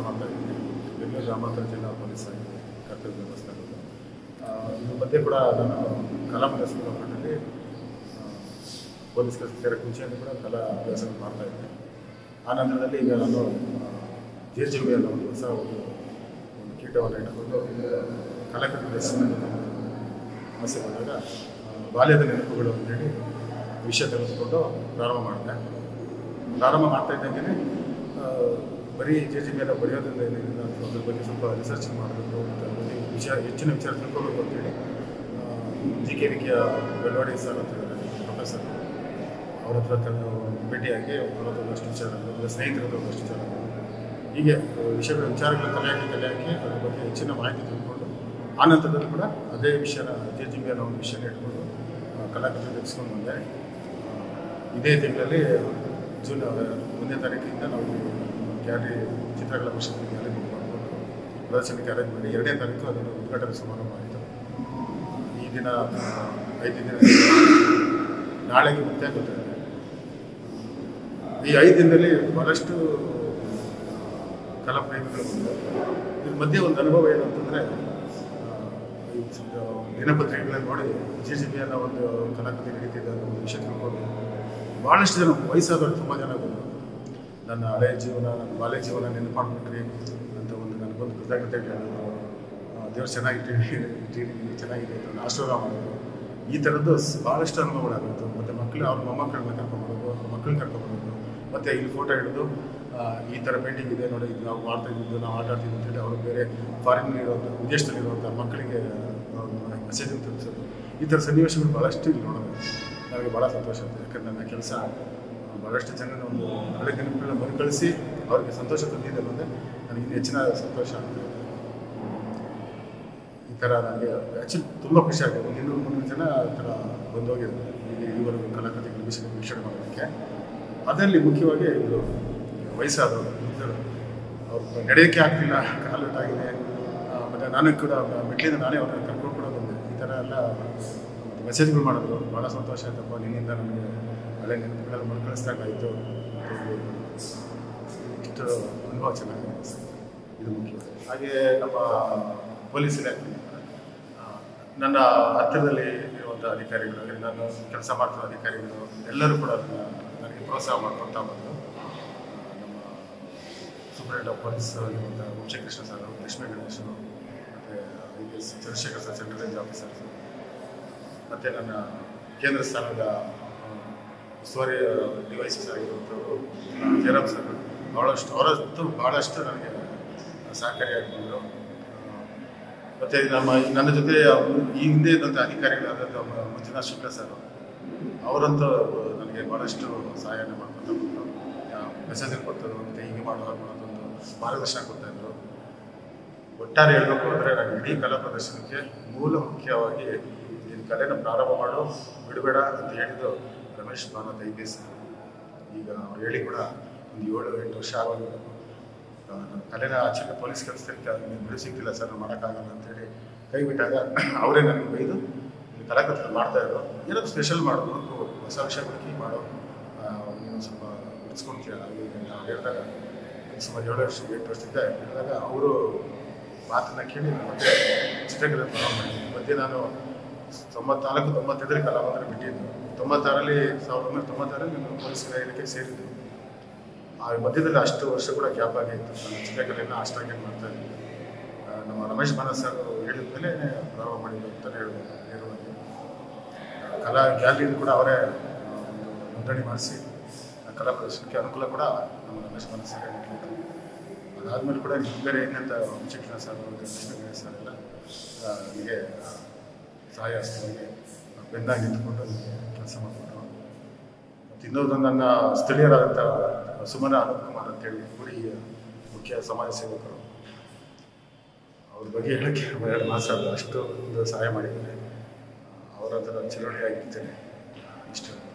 ಮಾಡ್ತಾ ಇದ್ದೀನಿ ಬೆಂಗಳೂರು ಗ್ರಾಮಾಂತರ ಜಿಲ್ಲಾ ಪೊಲೀಸ್ ಆಗಿ ಕರ್ತವ್ಯ ನಿರ್ವಹಿಸ್ತಾ ಇರೋದು ಆ, ಇದ್ರ ಮಧ್ಯೆ ಕೂಡ ನಾನು ಕಲಾ ಅಭ್ಯಾಸ ಮಟ್ಟದಲ್ಲಿ ಪೊಲೀಸ್ ಕೆಲಸ ಸೇರಕ್ಕೆ ಮುಂಚೆಯಿಂದ ಕೂಡ ಕಲಾ ಅಭ್ಯಾಸ ಮಾಡ್ತಾ ಇದ್ದೆ ಆ ನಂತರದಲ್ಲಿ ಈಗ ನಾನು ಜೆ ಜಿ ಅನ್ನೋ ಒಂದು ಹೊಸ ಒಂದು ಒಂದು ಕೀಟವನ್ನು ಇಟ್ಕೊಂಡು ಕಲಾಕೃತಿ ಸಮಸ್ಯೆ ಬಂದಾಗ ಆ, ಬಾಲ್ಯದ ನೆನಪುಗಳು ಅಂತೇಳಿ ವಿಷಯ ತೆಗೆದುಕೊಂಡು ಪ್ರಾರಂಭ ಮಾಡಿದೆ ಪ್ರಾರಂಭ ಮಾಡ್ತಾ ಇದ್ದಂಗೆ ಬರೀ ಜೆ ಜಿ ಮೇಲೆ ಬರೆಯೋದ್ರಿಂದ ಏನಿಲ್ಲ ಅಥವಾ ಅದ್ರ ಬಗ್ಗೆ ಸ್ವಲ್ಪ ರಿಸರ್ಚ್ ಮಾಡಬೇಕು ಮತ್ತು ಅದ್ರ ಬಗ್ಗೆ ವಿಚಾರ ಹೆಚ್ಚಿನ ವಿಚಾರ ತಿಳ್ಕೊಬೇಕು ಅಂತೇಳಿ ಜಿ ಕೆ ವಿಕೆಯ ಬೆಳವಾಡಿ ಸರ್ ಅಂತ ಇದ್ದಾರೆ ಪ್ರೊಫೆಸರ್ ಅವ್ರ ಹತ್ರ ಕರೆದು ಭೇಟಿಯಾಗಿ ಅವ್ರ ಹತ್ರ ಒಂದಷ್ಟು ವಿಚಾರ ಅಂದರೆ ಸ್ನೇಹಿತರ ಹತ್ರ ಒಂದಷ್ಟು ವಿಚಾರ ಹೀಗೆ ಆ, ವಿಷಯಗಳ ವಿಚಾರಗಳ ಕಲೆ ಹಾಕಿ ಕಲೆ ಹಾಕಿ ಅದ್ರ ಬಗ್ಗೆ ಹೆಚ್ಚಿನ ಮಾಹಿತಿ ತಿಳ್ಕೊಂಡು ಆ ನಂತರದಲ್ಲಿ ಕೂಡ ಅದೇ ವಿಷಯನ ಜೆ ಜಿ ಬಿ ಅನ್ನೋ ಒಂದು ವಿಷಯನ ಇಟ್ಕೊಂಡು ಆ, ಕಲಾಕೃತಿ ತೆಗೆಸ್ಕೊಂಡು ಬಂದೆ ಆ, ಇದೇ ತಿಂಗಳಲ್ಲಿ ಜೂನ್ ಆ, ಒಂದನೇ ತಾರೀಕಿಂದ ನಾವು ಗ್ಯಾಲರಿ ಚಿತ್ರಕಲಾ ಪರಿಷತ್ ಗ್ಯಾಲರಿ ಮಾಡಿಕೊಂಡು ಪ್ರದರ್ಶನಕ್ಕೆ ಅರೇಂಜ್ ಮಾಡಿ ಎರಡನೇ ತಾರೀಕು ಅದನ್ನು ಉದ್ಘಾಟನೆ ಸಮಾರಂಭ ಆಯಿತು ಈ ದಿನ ಆ, ಐದು ದಿನ ನಾಳೆಗೆ ಮತ್ತೆ ಗೊತ್ತಿದೆ ಈ ಐದು ದಿನದಲ್ಲಿ ಬಹಳಷ್ಟು ಕಲಾಪ್ರೇಮಿಗಳು ಬಂದರು ಇದ್ರ ಮಧ್ಯೆ ಒಂದು ಅನುಭವ ಏನು ಅಂತಂದರೆ ದಿನಪತ್ರಿಕೆಗಳಲ್ಲಿ ನೋಡಿ ಜಿ ಜಿ ಬಿ ಅನ್ನೋ ಒಂದು ಕಲಾಕೃತಿ ನಡೀತಿದೆ ಅನ್ನೋ ಒಂದು ವಿಷಯ ತಿಳ್ಕೊಂಡು ಭಾಳಷ್ಟು ಜನ ವಯಸ್ಸಾದವರು ತುಂಬ ಜನ ಬಂದರು ನನ್ನ ಹಳೆ ಜೀವನ ನನ್ನ ಬಾಲ್ಯ ಜೀವನ ನೆನಪು ಮಾಡ್ಬಿಟ್ರಿ ಅಂತ ಒಂದು ನನಗೊಂದು ಕೃತಜ್ಞತೆ ಹೇಳಿದ್ರು ದೇವ್ರು ಚೆನ್ನಾಗಿಟ್ಟಿರಿ ಇಟ್ಟಿರಿ ಚೆನ್ನಾಗಿದೆ ಅಂತ ಒಂದು ಆಶೀರ್ವಾದ ಮಾಡಿದ್ರು ಈ ಥರದ್ದು ಸ್- ಭಾಳಷ್ಟು ಅನುಭವಗಳಾಗಿತ್ತು ಮತ್ತು ಮಕ್ಕಳು ಅವ್ರ ಮೊಮ್ಮಕ್ಕಳನ್ನ ಕರ್ಕೊಂಬರೋದು ಅವ್ರ ಮಕ್ಕಳನ್ನ ಕರ್ಕೊಂಬರೋದು ಮತ್ತು ಇಲ್ಲಿ ಫೋಟೋ ಹಿಡಿದು ಆ, ಈ ಥರ ಪೇಂಟಿಂಗ್ ಇದೆ ನೋಡಿ ಇದು ನಾವು ಮಾಡ್ತಾ ಇದ್ದಿದ್ದು ನಾವು ಆಟ ಆಡ್ತಿದ್ದು ಅಂತೇಳಿ ಅವರು ಬೇರೆ ಫಾರಿನ್ ಇರುವಂಥ ವಿದೇಶದಲ್ಲಿರುವಂಥ ಮಕ್ಕಳಿಗೆ ಮೆಸೇಜ್ ತಿಳಿಸೋದು ಈ ಥರ ಸನ್ನಿವೇಶಗಳು ಭಾಳಷ್ಟು ಇಲ್ಲಿ ನೋಡೋದು ನನಗೆ ಭಾಳ ಸಂತೋಷ ಆಗುತ್ತೆ ಯಾಕಂದ್ರೆ ನನ್ನ ಕೆಲಸ ಭಾಳಷ್ಟು ಜನನ ಒಂದು ಹಳೆ ನೆನಪುಗಳನ್ನ ಮರುಕಳಿಸಿ ಅವ್ರಿಗೆ ಸಂತೋಷ ತಂದಿದೆ ಅನ್ನೋದೇ ನನಗೆ ಇನ್ನೂ ಹೆಚ್ಚಿನ ಸಂತೋಷ ಆಗುತ್ತೆ ಈ ಥರ ನನಗೆ ಆ್ಯಕ್ಚುಲಿ ತುಂಬ ಖುಷಿ ಆಗಿದೆ ಒಂದು ಇನ್ನೂರು ಮುನ್ನೂರು ಜನ ಈ ಥರ ಬಂದು ಹೋಗಿದ್ದಾರೆ ಇಲ್ಲಿ ಈವರೆಗೂ ಕಲಾಕೃತಿಗಳು ವೀಕ್ಷಣೆ ವೀಕ್ಷಣೆ ಮಾಡೋದಕ್ಕೆ ಅದರಲ್ಲಿ ಮುಖ್ಯವಾಗಿ ಇದು ವಯಸ್ಸಾದವರು ವೃದ್ಧರು ಅವ್ರು ನಡೆಯೋಕ್ಕೆ ಆಗ್ತಿಲ್ಲ ಕಾಲು ಆಗಿದೆ ಮತ್ತು ನಾನು ಕೂಡ ಮೆಟ್ಲಿಂದ ನಾನೇ ಅವ್ರನ್ನ ಕರ್ಕೊಂಡು ಕೂಡ ಬಂದೆ ಈ ಥರ ಎಲ್ಲ ಮೆಸೇಜ್ಗಳು ಮಾಡಿದ್ರು ಭಾಳ ಸಂತೋಷ ಆಯ್ತಪ್ಪ ನಿನ್ನಿಂದ ನಮಗೆ ಹಳೆ ನೆನಪುಗಳೆಲ್ಲ ಮರುಕಳಿಸ್ದಾಗಾಯಿತು ಇಷ್ಟು ಅನುಭವ ಚೆನ್ನಾಗಿದೆ ಇದು ಮುಖ್ಯ ಹಾಗೆ ನಮ್ಮ ಪೊಲೀಸ್ ಇಲಾಖೆ ಆ, ನನ್ನ ಹತ್ತಿರದಲ್ಲಿ ಇರುವಂಥ ಅಧಿಕಾರಿಗಳು ಅಂದರೆ ನಾನು ಕೆಲಸ ಮಾಡ್ತಿರೋ ಅಧಿಕಾರಿಗಳು ಎಲ್ಲರೂ ಕೂಡ ನನ್ನ ನನಗೆ ಪ್ರೋತ್ಸಾಹ ಮಾಡ್ಕೊಳ್ತಾ ಬಂದರು ನಮ್ಮ ಸೂಪರಿಂಟ್ ಆಫ್ ಪೊಲೀಸ್ ಆಗಿರುವಂಥ ವಂಶಕೃಷ್ಣ ಸರ್ ಲಕ್ಷ್ಮೀ ಗಣೇಶರು ಮತ್ತು I P S Chandrashekar sir central range officers ಮತ್ತು ನನ್ನ ಕೇಂದ್ರ ಸ್ಥಾನದ ಆ, ಉಸ್ತುವಾರಿ ಡಿವೈಸಸ್ ಆಗಿರುವಂಥವ್ರು ಜಯರಾಮ್ ಸರ್ ಭಾಳಷ್ಟು ಅವರದ್ದು ಭಾಳಷ್ಟು ನನಗೆ ಸಹಕಾರಿಯಾಗಿ ಬಂದರು ಮತ್ತು ನಮ್ಮ ನನ್ನ ಜೊತೆ ಈ ಹಿಂದೆ ಇದ್ದಂಥ ಅಧಿಕಾರಿಗಳಾದಂಥ ಮ- ಮಂಜುನಾಥ್ ಶುಕ್ಲ ಸರ್ ಅವರಂತೂ ನನಗೆ ಭಾಳಷ್ಟು ಸಹಾಯನ ಮಾಡ್ಕೊತಾ ಬಂದರು ಮೆಸೇಜ್ ಕೊಡ್ತಾರೆ ಮತ್ತು ಹೀಗೆ ಮಾಡುವ ಅನ್ನೋದೊಂದು ಮಾರ್ಗದರ್ಶನ ಕೊಡ್ತಾ ಇದ್ರು ಒಟ್ಟಾರೆ ಹೇಳಬೇಕು ಅಂದರೆ ನಾನು ಇಡೀ ಕಲಾ ಪ್ರದರ್ಶನಕ್ಕೆ ಮೂಲ ಮುಖ್ಯವಾಗಿ ನೀನು ಕಲೆನ ಪ್ರಾರಂಭ ಮಾಡು ಬಿಡಬೇಡ ಅಂತ ಹೇಳಿದ್ದು Ramesh Bhanat I P S ಈಗ ಅವ್ರು ಹೇಳಿ ಕೂಡ ಒಂದು ಏಳು ಎಂಟು ವರ್ಷ ಆಗೋದು ನನ್ನ ಕಲೆನ ಆಚೆಗೆ ಪೊಲೀಸ್ ಕೆಲಸದಲ್ಲಿ ನೀವು ಬಿಡು ಸಿಗ್ತಿಲ್ಲ ಸರ್ ನಾನು ಮಾಡೋಕ್ಕಾಗಲ್ಲ ಅಂತೇಳಿ ಕೈ ಬಿಟ್ಟಾಗ ಅವರೇ ನನಗೆ ಬೈದು ಇಲ್ಲಿ ಕಲಾಕೃತಿ ಮಾಡ್ತಾ ಇದ್ರು ಏನಾದ್ರು ಸ್ಪೆಷಲ್ ಮಾಡು ಹುಡುಕು ಹೊಸ ವಿಷಯ ಹುಡುಕಿ ಮಾಡು ಆ, ನೀನು ಸ್ವಲ್ಪ ಬಿಡಿಸ್ಕೊಂತೀಯ ಹಾಗೆ ಹೀಗೆ ಅಂತ ಹೇಳಿದಾಗ ಸುಮಾರು ಏಳು ವರ್ಷ ಎಂಟು ವರ್ಷದಿಂದ ಹೇಳಿದಾಗ ಅವರು ಮಾತನ್ನ ಕೇಳಿ ನಾನು ಮತ್ತೆ ಚಿತ್ರಕಲೆ ಪ್ರಾರಂಭ ಮಾಡಿದ್ದೆ ಮಧ್ಯೆ ನಾನು ತೊಂಬತ್ನಾಲ್ಕು ತೊಂಬತ್ತೈದರಲ್ಲಿ ಕಲಾವಂತರ ಬಿಟ್ಟಿದ್ದು ತೊಂಬತ್ತಾರಲ್ಲಿ ಸಾವಿರದ ಒಂಬೈನೂರ ತೊಂಬತ್ತಾರಲ್ಲಿ ನಾನು ಪೊಲೀಸ್ ಇಲಾಖೆಗೆ ಸೇರಿದ್ದು ಆ ಮಧ್ಯದಲ್ಲಿ ಅಷ್ಟು ವರ್ಷ ಕೂಡ ಗ್ಯಾಪ್ ಆಗಿತ್ತು ನಾನು ಚಿತ್ರಕಲೆಯನ್ನು ಅಷ್ಟಾಗಿ ಮಾಡ್ತಾ ಇದ್ದೆ ಆ, ನಮ್ಮ ರಮೇಶ್ ಬಾನ ಸರ್ ಹೇಳಿದ ಮೇಲೆ ಪ್ರಾರಂಭ ಮಾಡಿದ್ದು ಅಂತಲೇ ಹೇಳ್ಬೋದು ನೇರವಾಗಿ ಆ, ಕಲಾ ಗ್ಯಾಲರಿಯನ್ನು ಕೂಡ ಅವರೇ ಆ, ಒಂದು ನೋಂದಣಿ ಮಾಡಿಸಿ ಆ ಕಲಾ ಪ್ರದರ್ಶನಕ್ಕೆ ಅನುಕೂಲ ಕೂಡ ನಮ್ಮ ರಮೇಶ್ ಬಾನ ಸರ್ ಮಾಡಿದ್ರು ಅದಾದಮೇಲೆ ಕೂಡ ಬೇರೆ ಏನಂತ ಶಿಕ್ಷಣ ಸರ್ ಕೃಷ್ಣ ಗಣೇಶ್ ಸರ್ ಎಲ್ಲ ಆ, ನನಗೆ ಆ, ಸಹಾಯ ಹಸ್ತವಾಗಿ ಬೆಂದಾಗಿ ನಿಂತ್ಕೊಂಡು ನನಗೆ ಕೆಲಸ ಮಾಡಿಕೊಟ್ರು ಮತ್ತು ಇನ್ನೊಂದು ನನ್ನ ಸ್ಥಳೀಯರಾದಂಥ ಸುಮನ ಅನಂತ್ ಕುಮಾರ್ ಅಂತೇಳಿ ಗುಡಿಯ ಮುಖ್ಯ ಸಮಾಜ ಸೇವಕರು ಅವ್ರ ಬಗ್ಗೆ ಹೇಳಕ್ಕೆ ಎರಡು ಮಾತಾಡಲ್ಲ ಅಷ್ಟು ಒಂದು ಸಹಾಯ ಮಾಡಿದ್ದಾರೆ ಅವರ ಹತ್ರ ಚಿರೋಣಿಯಾಗಿರ್ತೇನೆ ಇಷ್ಟು